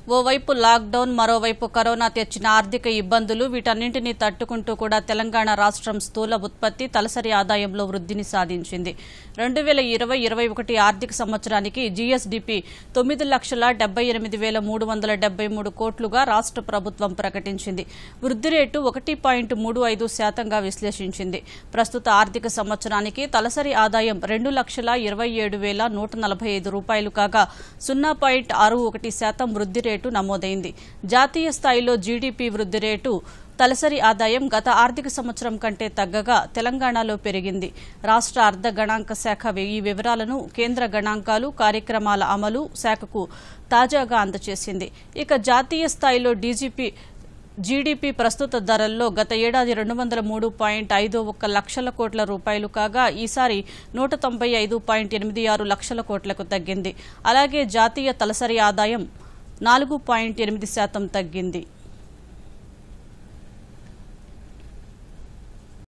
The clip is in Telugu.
ఓవైపు లాక్డౌన్ మరోవైపు కరోనా తెచ్చిన ఆర్థిక ఇబ్బందులు వీటన్నింటినీ తట్టుకుంటూ కూడా తెలంగాణ రాష్ట్రం స్థూల ఉత్పత్తి తలసరి ఆదాయంలో వృద్ధిని సాధించింది రెండు వేల ఇరవై ఇరవై ఒకటి ఆర్థిక సంవత్సరానికి జీఎస్డీపీ తొమ్మిది లక్షల డెబ్బై ఎనిమిది వేల మూడు వందల డెబ్బై మూడు కోట్లుగా రాష్ట్ర ప్రభుత్వం ప్రకటించింది వృద్ధి రేటు ఒకటి పాయింట్ మూడు ఐదు శాతంగా విశ్లేషించింది ప్రస్తుత ఆర్థిక సంవత్సరానికి తలసరి ఆదాయం రెండు లక్షల ఇరవై ఏడు వేల నూట నలభై ఐదు రూపాయలు కాగా సున్నా పాయింట్ ఆరు ఒకటి శాతం వృద్ధి రేటు నమోదైంది జాతీయ స్థాయిలో జీడీపీ వృద్ధి రేటు తలసరి ఆదాయం గత ఆర్థిక సంవత్సరం కంటే తగ్గగా తెలంగాణలో పెరిగింది రాష్ట్ర అర్ధ గణాంక శాఖ ఈ వివరాలను కేంద్ర గణాంకాలు కార్యక్రమాల అమలు శాఖకు తాజాగా అందజేసింది ఇక జాతీయ స్థాయిలో డీజీపీ జీడీపీ ప్రస్తుత ధరల్లో గత ఏడాది రెండు వందల మూడు పాయింట్ ఐదు ఒక్క లక్షల కోట్ల రూపాయలు కాగా ఈసారి నూట తొంభై ఐదు పాయింట్ ఎనిమిది ఆరు లక్షల కోట్లకు తగ్గింది అలాగే జాతీయ తలసరి ఆదాయం నాలుగు పాయింట్ ఎనిమిది శాతం తగ్గింది